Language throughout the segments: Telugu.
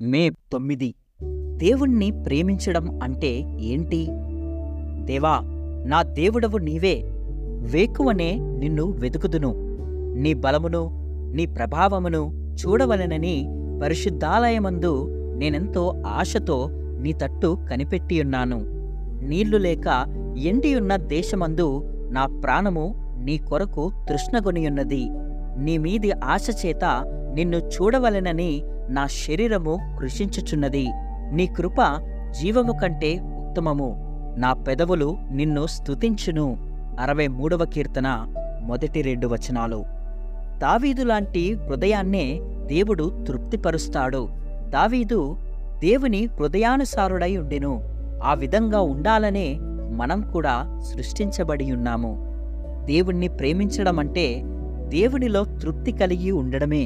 మే తొమ్మిది దేవుణ్ణి ప్రేమించడం అంటే ఏంటి దేవా నా దేవుడవు నీవే వేకువనే నిన్ను వెతుకుదును నీ బలమును నీ ప్రభావమును చూడవలెనని పరిశుద్ధాలయమందు నేనెంతో ఆశతో నీ తట్టు కనిపెట్టియున్నాను నీళ్లు లేక ఎండియున్న దేశమందు నా ప్రాణము నీ కొరకు తృష్ణగొనియున్నది నీ మీది ఆశ చేత నిన్ను చూడవలెనని నా శరీరము కృషించుచున్నది నీ కృప జీవము కంటే ఉత్తమము నా పెదవులు నిన్ను స్తుతించును అరవై మూడవ కీర్తన మొదటి రెండు వచనాలు దావీదు లాంటి హృదయాన్నే దేవుడు తృప్తిపరుస్తాడు దావీదు దేవుని హృదయానుసారుడై ఉండెను ఆ విధంగా ఉండాలనే మనం కూడా సృష్టించబడి ఉన్నాము దేవుణ్ణి ప్రేమించడం అంటే దేవునిలో తృప్తి కలిగి ఉండడమే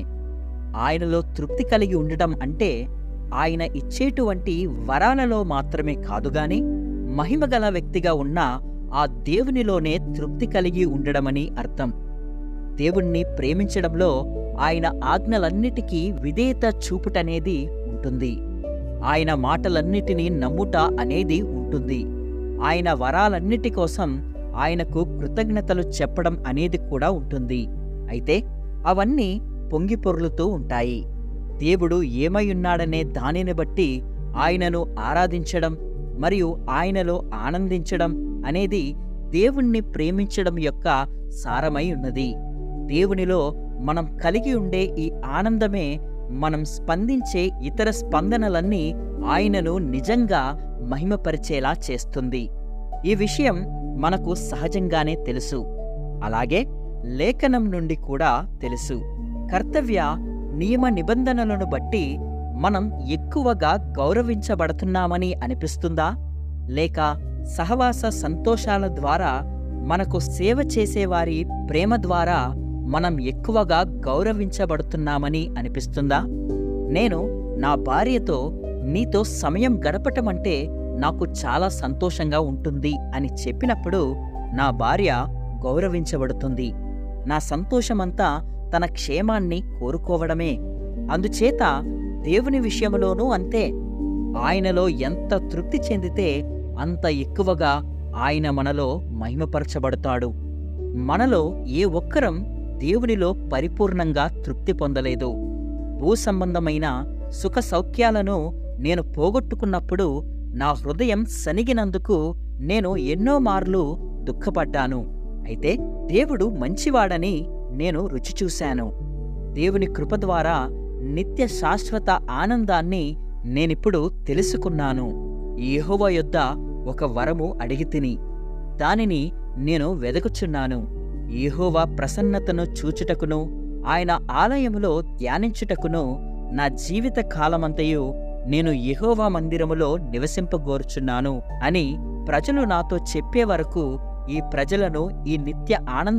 ఆయనలో తృప్తి కలిగి ఉండడం అంటే ఆయన ఇచ్చేటువంటి వరాలలో మాత్రమే కాదుగాని మహిమగల వ్యక్తిగా ఉన్న ఆ దేవునిలోనే తృప్తి కలిగి ఉండడమని అర్థం దేవుణ్ణి ప్రేమించడంలో ఆయన ఆజ్ఞలన్నిటికీ విధేయత చూపుటనేది ఉంటుంది ఆయన మాటలన్నిటినీ నమ్ముట అనేది ఉంటుంది ఆయన వరాలన్నిటి కోసం ఆయనకు కృతజ్ఞతలు చెప్పడం అనేది కూడా ఉంటుంది అయితే అవన్నీ పొంగి పొర్లుతూ ఉంటాయి దేవుడు ఏమైయున్నాడనే దానిని బట్టి ఆయనను ఆరాధించడం మరియు ఆయనలో ఆనందించడం అనేది దేవుణ్ణి ప్రేమించడం యొక్క సారమై ఉన్నది దేవునిలో మనం కలిగి ఉండే ఈ ఆనందమే మనం స్పందించే ఇతర స్పందనలన్నీ ఆయనను నిజంగా మహిమపరిచేలా చేస్తుంది ఈ విషయం మనకు సహజంగానే తెలుసు అలాగే లేఖనం నుండి కూడా తెలుసు కర్తవ్య నియమ నిబంధనలను బట్టి మనం ఎక్కువగా గౌరవించబడుతున్నామని అనిపిస్తుందా లేక సహవాస సంతోషాల ద్వారా మనకు సేవ చేసేవారి ప్రేమ ద్వారా మనం ఎక్కువగా గౌరవించబడుతున్నామని అనిపిస్తుందా నేను నా భార్యతో నీతో సమయం గడపటమంటే నాకు చాలా సంతోషంగా ఉంటుంది అని చెప్పినప్పుడు నా భార్య గౌరవించబడుతుంది నా సంతోషమంతా తన క్షేమాన్ని కోరుకోవడమే అందుచేత దేవుని విషయంలోనూ అంతే ఆయనలో ఎంత తృప్తి చెందితే అంత ఎక్కువగా ఆయన మనలో మహిమపరచబడతాడు మనలో ఏ ఒక్కరం దేవునిలో పరిపూర్ణంగా తృప్తి పొందలేదు భూ సంబంధమైన సుఖ సౌఖ్యాలను నేను పోగొట్టుకున్నప్పుడు నా హృదయం సనిగినందుకు నేను ఎన్నో మార్లు దుఃఖపడ్డాను అయితే దేవుడు మంచివాడని నేను రుచి చూశాను దేవుని కృప ద్వారా నిత్య శాశ్వత ఆనందాన్ని నేనిప్పుడు తెలుసుకున్నాను యెహోవా యొద్ద ఒక వరము అడిగి తిని దానిని నేను వెదకుచున్నాను యెహోవా ప్రసన్నతను చూచుటకును ఆయన ఆలయములో ధ్యానించుటకును నా జీవిత కాలమంతయు నేను యెహోవా మందిరములో నివసింపగోరుచున్నాను అని ప్రజలు నాతో చెప్పే వరకు ఈ ప్రజలను ఈ నిత్య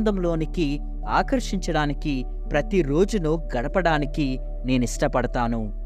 ఆనందంలోనికి ఆకర్షించడానికి ప్రతి రోజును గడపడానికి నేనిష్టపడతాను